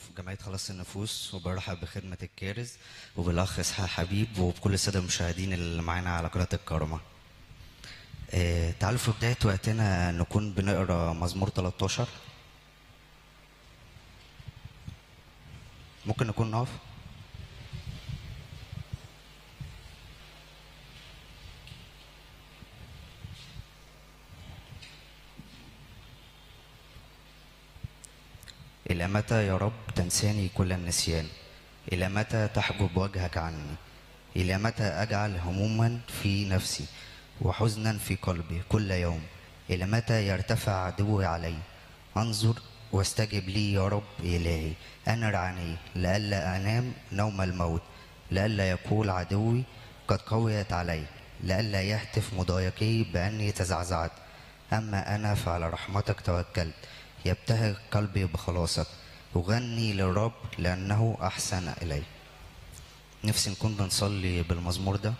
في جمعية خلاص النفوس وبرحب بخدمة الكارز وبالأخ إسحاق حبيب وبكل السادة المشاهدين اللي معانا على قناة الكرمة. آه، تعالوا في بداية وقتنا نكون بنقرا مزمور 13 ممكن نكون نقف؟ إلى متى يا رب تنساني كل النسيان إلى متى تحجب وجهك عني إلى متى أجعل هموما في نفسي وحزنا في قلبي كل يوم إلى متى يرتفع عدوي علي انظر واستجب لي يا رب إلهي أنر عني لئلا أنام نوم الموت لئلا يقول عدوي قد قويت علي لئلا يهتف مضايقي بأني تزعزعت أما أنا فعلى رحمتك توكلت يبتهج قلبي بخلاصك أغني للرب لأنه أحسن إلي نفسي نكون بنصلي بالمزمور ده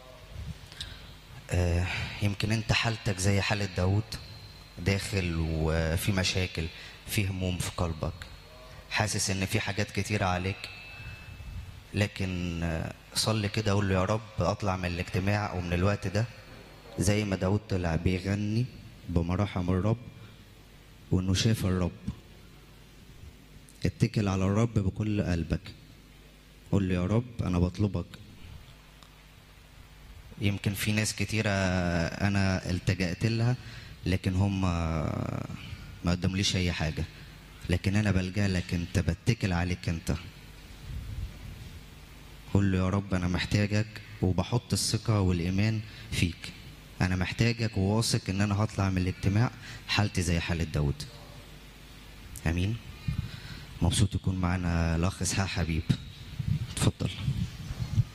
آه، يمكن انت حالتك زي حالة داود داخل وفي مشاكل في هموم في قلبك حاسس ان في حاجات كتيرة عليك لكن آه، صلي كده قول له يا رب اطلع من الاجتماع ومن الوقت ده زي ما داود طلع بيغني بمراحم الرب وانه شاف الرب اتكل على الرب بكل قلبك قول له يا رب انا بطلبك يمكن في ناس كتيرة أنا التجأت لها لكن هم ما قدمليش أي حاجة لكن أنا بلجأ لك أنت بتكل عليك أنت قول له يا رب أنا محتاجك وبحط الثقة والإيمان فيك أنا محتاجك وواثق إن أنا هطلع من الاجتماع حالتي زي حالة داود أمين مبسوط يكون معانا الأخ إسحاق حبيب اتفضل